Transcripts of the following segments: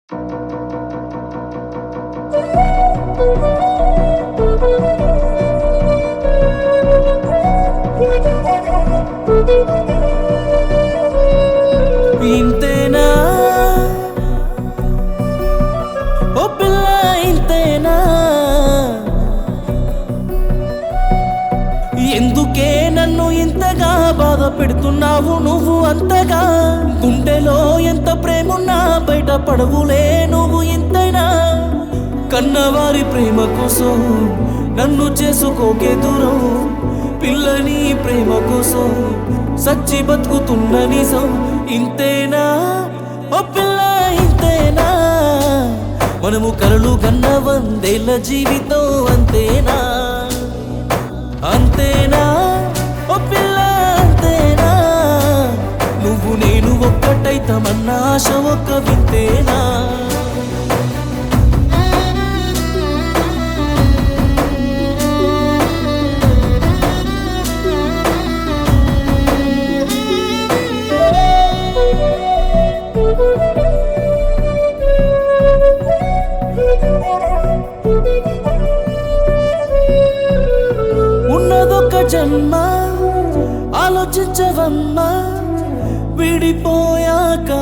ఇంతేనా ఓ పిల్ల ఇంతేనా ఎందుకే నన్ను ఇంతగా బాధ పెడుతున్నావు నువ్వు అంతగా గుండెలో ఎంత ప్రేమున్నా బయట పడవులే నువ్వు ఇంతైనా కన్నవారి ప్రేమ కోసం నన్ను చేసుకోకే దూరం పిల్లని ప్రేమ కోసం సచ్చి బతుకుతున్న నిజం ఇంతేనా ఓ పిల్ల ఇంతేనా మనము కలలు కన్న వందేళ్ళ జీవితం అంతేనా అంతేనా ఓ పిల్ల అంతేనా నువ్వు నేను ఒక్కటైతమన్న ఆశ ఒక్క వింతేనా ఉన్నదొక్క జన్మ ఆలోచించవమ్మా విడిపోయాక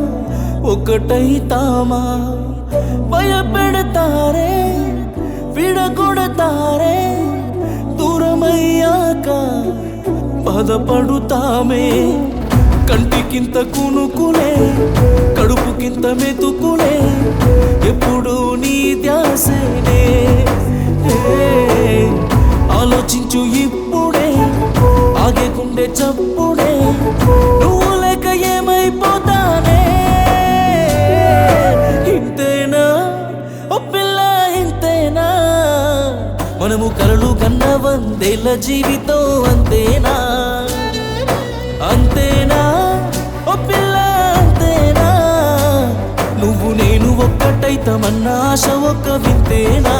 ఒకటైతామా భయపెడతారే విడగొడతారే దూరమయ్యాక బాధపడుతామే కంటికింత కునుకులే కడుపుకింత మెతుకులే ఎప్పుడు నీ ధ్యాసనే ఏ, ఆలోచించు ఇప్పుడే ఆగేకుండే చప్పుడే నువ్వు లేక ఏమైపోతానే ఇంతేనా ఓ పిల్ల ఇంతేనా మనము కలలు కన్న వందేళ్ళ జీవితం అంతేనా అంతేనా ఓ పిల్ల అంతేనా నువ్వు నేను ఒక్కటైతమన్న ఆశ ఒక్క వింతేనా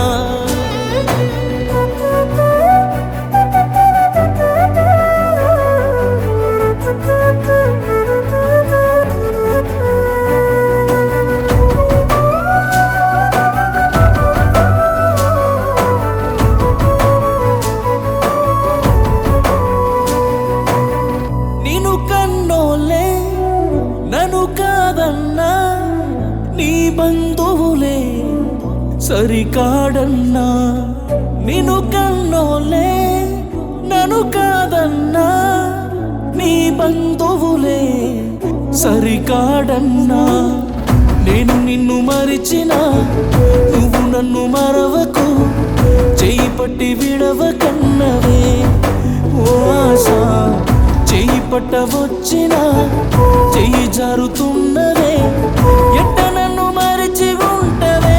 నిన్ను కన్నోలే నన్ను కాదన్నా నీ బంధువులే సరికాడన్నా నిన్ను కన్నోలే నన్ను కాదన్నా నీ బంధువులే సరికాడన్నా నేను నిన్ను మరిచిన నువ్వు నన్ను మరవకు చెయ్యి పట్టి విడవకన్నవే ఓ ఆశ చెయ్యి పట్టవచ్చిన చెయ్యి జారుతున్నదే ఎట్ట నన్ను మరిచి ఉంటవే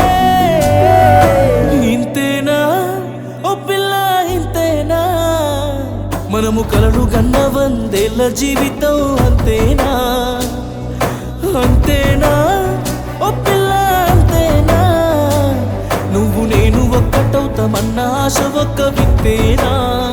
ఇంతేనా ఓ పిల్ల ఇంతేనా మనము కలలు కన్న వందేళ్ళ జీవితం అంతేనా అంతేనా ఓ పిల్ల అంతేనా నువ్వు నేను ఒక్కటవుతామన్న ఆశ ఒక్క విత్తేనా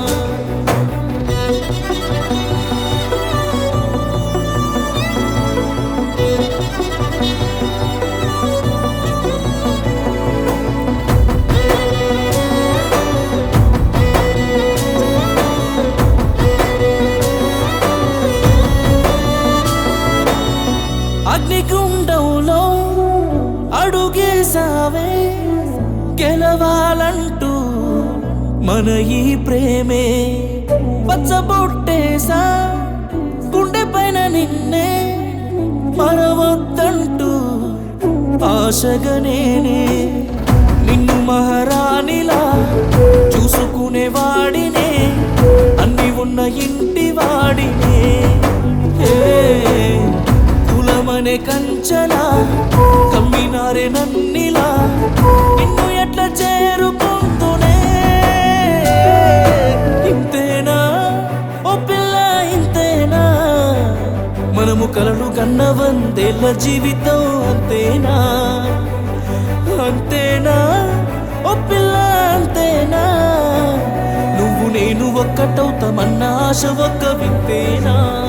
అగ్నిగుండంలో అడుగేసావే గెలవాలంటూ మన ఈ ప్రేమే పచ్చబొట్టేసా గుండె పైన నిన్నే మరవద్దంటూ ఆశగా నేనే నిన్ను మహారాణిలా చూసుకునే వాడినే అన్ని ఉన్న ఇంటి వాడినే ఏ, కులమనే కంచలా కమ్మినారే నన్నిలా నిన్ను ఎట్లా చేరుకుంటూనే ఇంతేనా ఓ పిల్ల ఇంతేనా మనము కలలు కన్న వందేళ్ళ జీవితం అంతేనా అంతేనా ఓ పిల్ల అంతేనా నువ్వు నేను ఒక్కటవుతామన్న ఆశ ఒక్క వింతేనా